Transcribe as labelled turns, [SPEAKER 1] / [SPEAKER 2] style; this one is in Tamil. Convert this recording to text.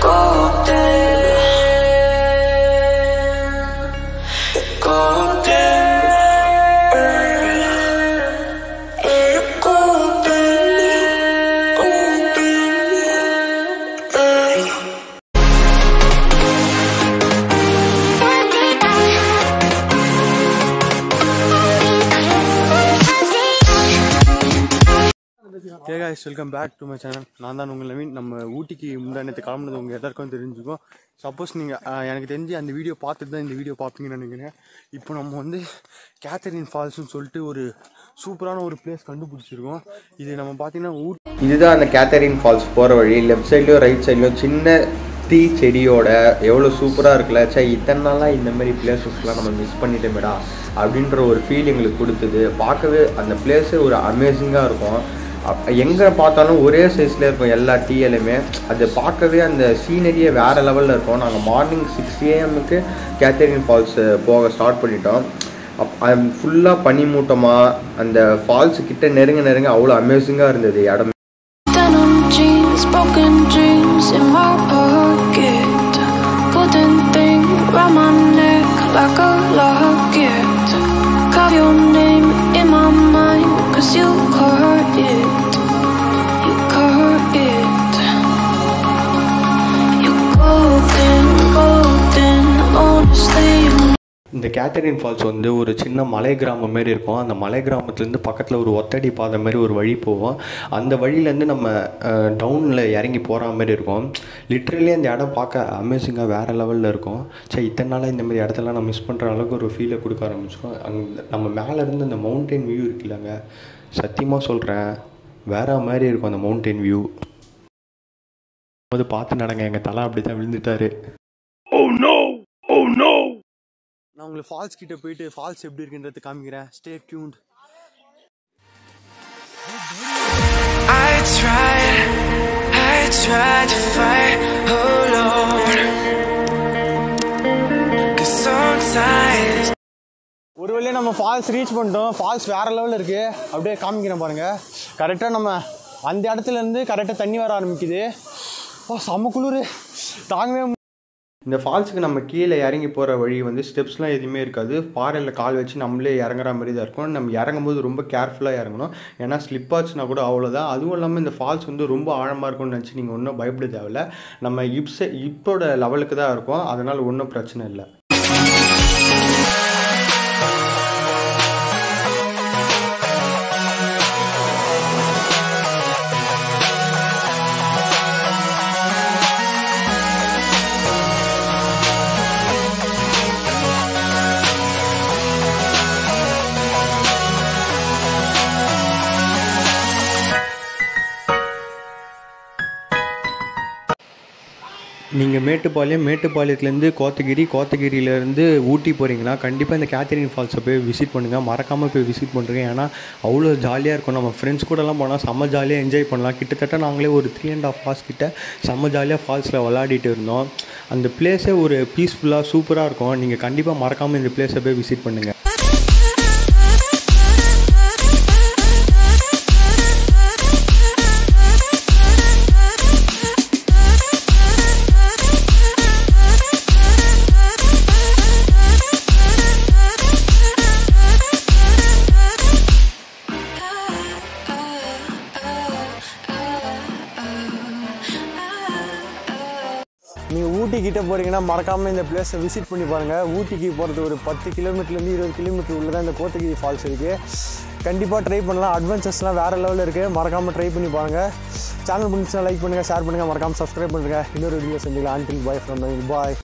[SPEAKER 1] K guys welcome back to my channel நான் தான் உங்கள் நவீன் நம்ம ஊட்டிக்கு முந்தானத்து கிளம்புனது உங்கள் எல்லாருக்கும் தெரிஞ்சுக்கும் சப்போஸ் நீங்கள் எனக்கு தெரிஞ்சு அந்த வீடியோ பார்த்துட்டு தான் இந்த வீடியோ பார்ப்பீங்கன்னு நினைக்கிறேன் இப்போ நம்ம வந்து கேத்தரின் ஃபால்ஸ்னு சொல்லிட்டு ஒரு சூப்பரான ஒரு பிளேஸ் கண்டுபிடிச்சிருக்கோம் இது நம்ம பார்த்தீங்கன்னா ஊட்டி
[SPEAKER 2] இதுதான் அந்த கேத்தரின் ஃபால்ஸ் போகிற வழி லெஃப்ட் சைட்லையும் ரைட் சைட்லையும் சின்ன டீ செடியோட எவ்வளோ சூப்பராக இருக்குல்ல சே இத்தனை நாளாக இந்த மாதிரி பிளேசஸ்லாம் நம்ம மிஸ் பண்ணிட்டோமேடா அப்படின்ற ஒரு ஃபீல் எங்களுக்கு கொடுத்தது பார்க்கவே அந்த பிளேஸே ஒரு அமேசிங்காக இருக்கும் அப்- எங்கே பார்த்தாலும் ஒரே சைஸில் இருக்கும் எல்லா டீஎலுமே அது பார்க்கவே அந்த சீனரியே வேறு லெவலில் இருக்கும் நாங்கள் மார்னிங் சிக்ஸ் ஏஎம்முக்கு கேத்தரின் ஃபால்ஸ் போக ஸ்டார்ட் பண்ணிட்டோம் அப் ஃபுல்லாக பனிமூட்டமாக அந்த ஃபால்ஸ் கிட்ட நெருங்க நெருங்க அவ்வளோ அமேசிங்காக இருந்தது இடம்
[SPEAKER 3] Denim jeans, broken dreams in my pocket. Golden thing round my neck like a locket. Carve your name in my mind, cause you caught it. You caught it. You're golden, golden, honestly.
[SPEAKER 4] இந்த கேத்தரின் ஃபால்ஸ் வந்து ஒரு சின்ன மலை கிராமம் மாரி இருக்கும் அந்த மலை கிராமத்துலேருந்து பக்கத்தில் ஒரு ஒத்தடி பாதை மாதிரி ஒரு வழி போவோம் அந்த வழியிலேருந்து நம்ம டவுனில் இறங்கி போகிற மாதிரி இருக்கும் லிட்ரலி அந்த இடம் பார்க்க அமேசிங்காக வேறு லெவலில் இருக்கும் சரி இத்தனை நாளாக இந்த மாதிரி இடத்தெல்லாம் நான் மிஸ் பண்ணுற அளவுக்கு ஒரு ஃபீலை கொடுக்க ஆரம்பிச்சிடும் அங்கே நம்ம மேலே இருந்து அந்த மவுண்டைன் வியூ இருக்குல்லங்க சத்தியமாக சொல்கிறேன் வேற மாதிரி இருக்கும் அந்த மவுண்டைன் வியூ அது பார்த்து நடங்க எங்கள் தலை அப்படி தான் விழுந்துட்டாரு
[SPEAKER 1] நான் உங்களுக்கு ஃபால்ஸ் கிட்ட போயிட்டு ஃபால்ஸ் எப்படி இருக்குன்றது காமிக்கிறேன் stay tuned
[SPEAKER 5] I tried, I tried to fight alone. Cause sometimes
[SPEAKER 1] ஒரு வழியாக நம்ம ஃபால்ஸ் ரீச் பண்ணிட்டோம் ஃபால்ஸ் வேற லெவலில் இருக்கு அப்படியே காமிக்கிறேன் பாருங்க கரெக்டாக நம்ம அந்த இடத்துல இருந்து கரெக்டாக தண்ணி வர ஆரம்பிக்குது ஓ செம்ம குளிர் தாங்கவே முடியல.
[SPEAKER 2] இந்த ஃபால்ஸுக்கு நம்ம கீழே இறங்கி போகிற வழி வந்து ஸ்டெப்ஸ்லாம் எதுவுமே இருக்காது பாறையில் கால் வச்சு நம்மளே இறங்குற மாதிரி தான் இருக்கும் நம்ம இறங்கும்போது ரொம்ப கேர்ஃபுல்லாக இறங்கணும் ஏன்னா ஸ்லிப் ஆச்சுன்னா கூட அவ்வளோதான் அதுவும் இல்லாமல் இந்த ஃபால்ஸ் வந்து ரொம்ப ஆழமாக இருக்கும்னு நினச்சி நீங்கள் ஒன்றும் பயப்பட தேவையில்ல நம்ம இப்ஸை இப்போட லெவலுக்கு தான் இருக்கும் அதனால் ஒன்றும் பிரச்சனை இல்லை
[SPEAKER 4] நீங்கள் மேட்டுப்பாளையம் மேட்டுப்பாளையத்துலேருந்து கோத்தகிரி கோத்தகிரியிலேருந்து ஊட்டி போகிறீங்கன்னா கண்டிப்பாக இந்த கேத்தரின் ஃபால்ஸை போய் விசிட் பண்ணுங்கள் மறக்காமல் போய் விசிட் பண்ணுறேங்க ஏன்னா அவ்வளோ ஜாலியாக இருக்கும் நம்ம ஃப்ரெண்ட்ஸ் கூடலாம் போனால் செம்ம ஜாலியாக என்ஜாய் பண்ணலாம் கிட்டத்தட்ட நாங்களே ஒரு த்ரீ அண்ட் ஆஃப் ஹவர்ஸ் கிட்ட செம்ம ஜாலியாக ஃபால்ஸில் விளையாடிட்டு இருந்தோம் அந்த பிளேஸே ஒரு பீஸ்ஃபுல்லாக சூப்பராக இருக்கும் நீங்கள் கண்டிப்பாக மறக்காமல் இந்த பிளேஸை போய் விசிட் பண்ணுங்கள்
[SPEAKER 1] நீங்கள் ஊட்டி கிட்ட போகிறீங்கன்னா மறக்காமல் இந்த பிளேஸை விசிட் பண்ணி பாருங்கள் ஊட்டிக்கு போகிறது ஒரு பத்து கிலோமீட்டர்லேருந்து இருபது கிலோமீட்டர் உள்ள தான் இந்த கோத்தகிரி ஃபால்ஸ் இருக்குது கண்டிப்பாக ட்ரை பண்ணலாம் அட்வென்ச்சர்ஸ்லாம் வேறு லெவலில் இருக்குது மறக்காமல் ட்ரை பண்ணி பாருங்கள் சேனல் பிடிச்சா லைக் பண்ணுங்கள் ஷேர் பண்ணுங்கள் மறக்காமல் சப்ஸ்கிரைப் பண்ணுங்கள் இன்னொரு வீடியோ செஞ்சுக்கலாம் ஆன்டில் பாய் ஃப்ரம் பாய்